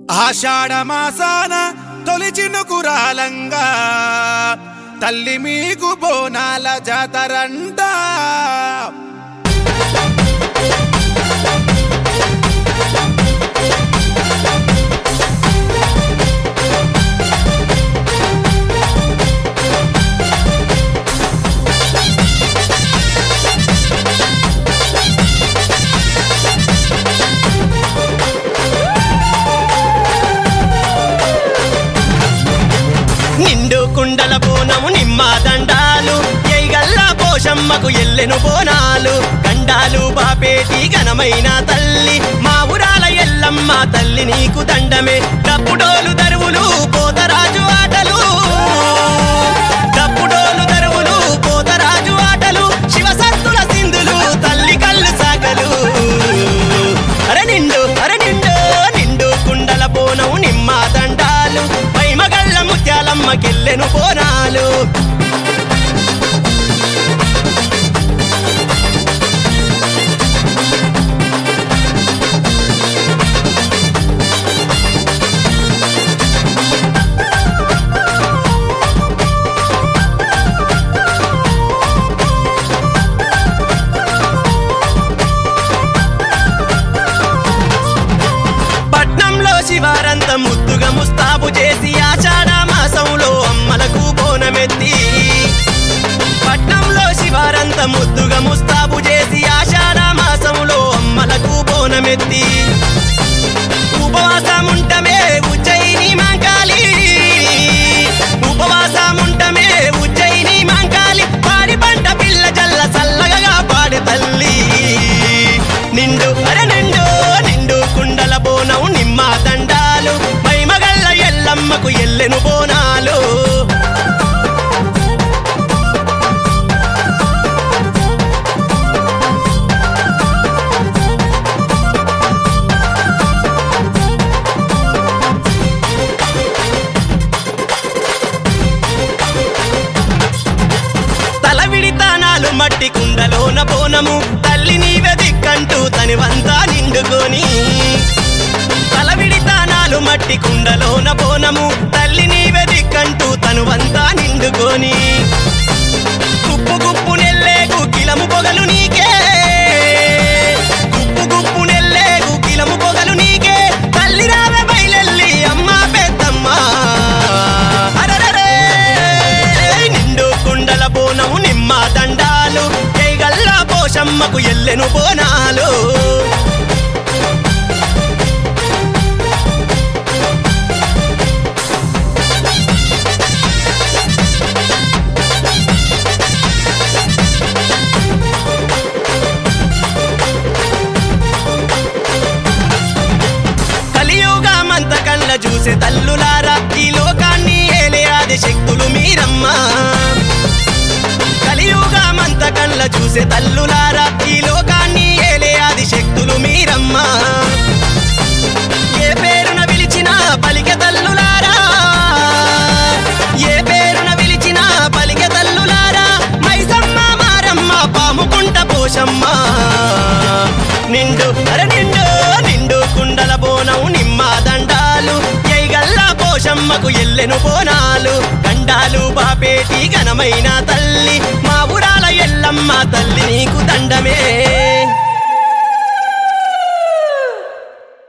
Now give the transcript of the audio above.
ఆషాఢ మాసాన తొలి చినుకురాలంగా తల్లి మీకు బోనాల జాతరంట నిండు కుండల బోనము నిమ్మ దండాలు ఎయిగల్ల పోషమ్మకు ఎల్లెను బోనాలు గండాలు బాపేటి ఘనమైన తల్లి మా ఊరాల ఎల్లమ్మ తల్లి నీకు దండమే డప్పుడోలు దరువులు పోతరాజు ఆటలు డప్పుడోలు దరువులు పోతరాజు ఆటలు శివసత్తుల సింధులు తల్లి కళ్ళు సాగలు అర నిండు అర నిండు నిండు కుండల బోనం నిమ్మ దండాలు పైమగళ్ళ ముత్యాలమ్మకెళ్ళెను బోనాలు పట్నంలో శివారంత ముద్దుగా ముస్తాబు చేసి ఆషాఢ మాసంలో అమ్మలకు బోనమెత్తి పట్నంలో శివారంత ముద్దుగా ముస్తాబు చేసి ఆషాఢ మాసంలో అమ్మలకు బోనమెత్తి ఉపవాసముంటమే ఉజ్జయిని మాంకాలి ఉపవాసముంటమే ఉజ్జయిని మాంకాలి పాడి పంట పిల్ల జల్ల చల్లగా పాడి తల్లి నిండు అరే నిండు నిండు కుండల బోనం నిమ్మ దండాలు మైమగల్ల ఎల్లమ్మకు ఎల్లెను బోనాలు తల విడితానాలు మట్టి కుండలోన బోనము తల్లి నీవే దిక్కంటూ తనివంతా నిండుకొని తల విడితానాలు మట్టి కుండలోన బోనము తల్లి నీవే దిక్కంటూ తనువంతా నిండుకొని గుప్పు గుప్పు నెల్లే గుగ్గిలము పొగలు నీకే గుప్పు గుప్పు నెల్లే గుగ్గిలము పొగలు నీకే తల్లి రావే బయలెల్లి అమ్మ పెద్దమ్మ అరరరే నిండు కుండల బోనము నిమ్మ దండాలు గల్ల పోషమ్మకు ఎల్లెను బోనాలు కలియుగమంత కళ్ళ చూసే తల్లులారా ఈ లోకాన్ని ఏలే ఆది శక్తులు మీరమ్మా కలియుగమంత కళ్ళ చూసే తల్లులారా ఈ లోకాన్ని ఏలే ఆది శక్తులు మీరమ్మా ఏ పేరున పిలిచినా పలికె తల్లులారా ఏ పేరున పిలిచినా పలికె తల్లులారా మైసమ్మ మారమ్మ పాముకుంట పోషమ్మ నిండు అరే నిండు నిండు కుండల బోనం నిమ్మ దండాలు ఎయిగల్ల పోషమ్మకు ఎల్లెను బోనాలు గండాలు బాపేటి ఘనమైన తల్లి మా ఊరాల ఎల్లమ్మ తల్లి నీకు దండమే